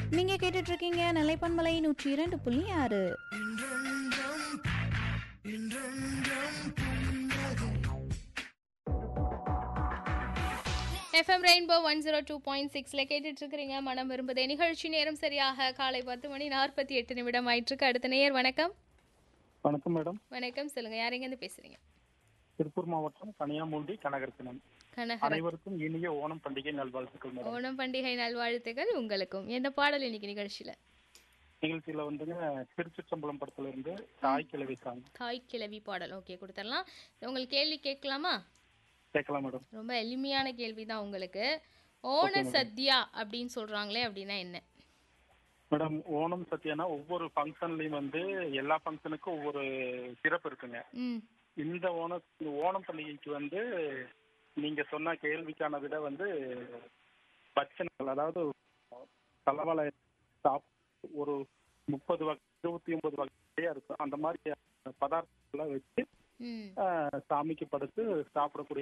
நீங்க கேட்டுட்டு இருக்கீங்க நிலைப்பன்மலை நூற்றி இரண்டு புள்ளி ஆறு FM Rainbow one zero two point சிக்ஸில் கேட்டுட்டு இருக்கிறீங்க மனம் விரும்புதே நிகழ்ச்சி நேரம் சரியாக காலை பத்து மணி நாற்பத்தி எட்டு நிமிடம் ஆயிட்டிருக்கு அடுத்த நேயர் வணக்கம் வணக்கம் மேடம் வணக்கம் சொல்லுங்க யாரெங்கேருந்து பேசுறீங்க திருப்பூர் மாவட்டம் கனியாமூண்டி கனகரத்தினம் கனகர அனைவருக்கும் இனிய ஓணம் பண்டிகை நல்வாழ்த்துக்கள் மேடம் ஓணம் பண்டிகை நல்வாழ்த்துக்கள் உங்களுக்கும் எந்த பாடல் இன்னைக்கு நிகழ்ச்சியில நிகழ்ச்சியில வந்துங்க திருச்சிற்றம்பலம் படத்துல இருந்து தாய் கிழவி சாங் தாய் கிழவி பாடல் ஓகே கொடுத்துடலாம் உங்களுக்கு கேள்வி கேட்கலாமா கேட்கலாம் மேடம் ரொம்ப எளிமையான கேள்வி தான் உங்களுக்கு ஓண சத்யா அப்படின்னு சொல்றாங்களே அப்படின்னா என்ன மேடம் ஓணம் சத்யானா ஒவ்வொரு ஃபங்க்ஷன்லயும் வந்து எல்லா ஃபங்க்ஷனுக்கும் ஒவ்வொரு சிறப்பு இருக்குங்க ம் இந்த ஓண இந்த ஓணம் பண்டிகைக்கு வந்து நீங்க சொன்ன கேள்விக்கான விட வந்து பட்சணங்கள் அதாவது தலவாழை சாப் ஒரு முப்பது வகை இருபத்தி ஒன்பது வகையா இருக்கும் அந்த மாதிரி பதார்த்தங்களை வச்சு ம் ஆஹ், சாமிக்கு படைத்து சாப்பிடக்கூடிய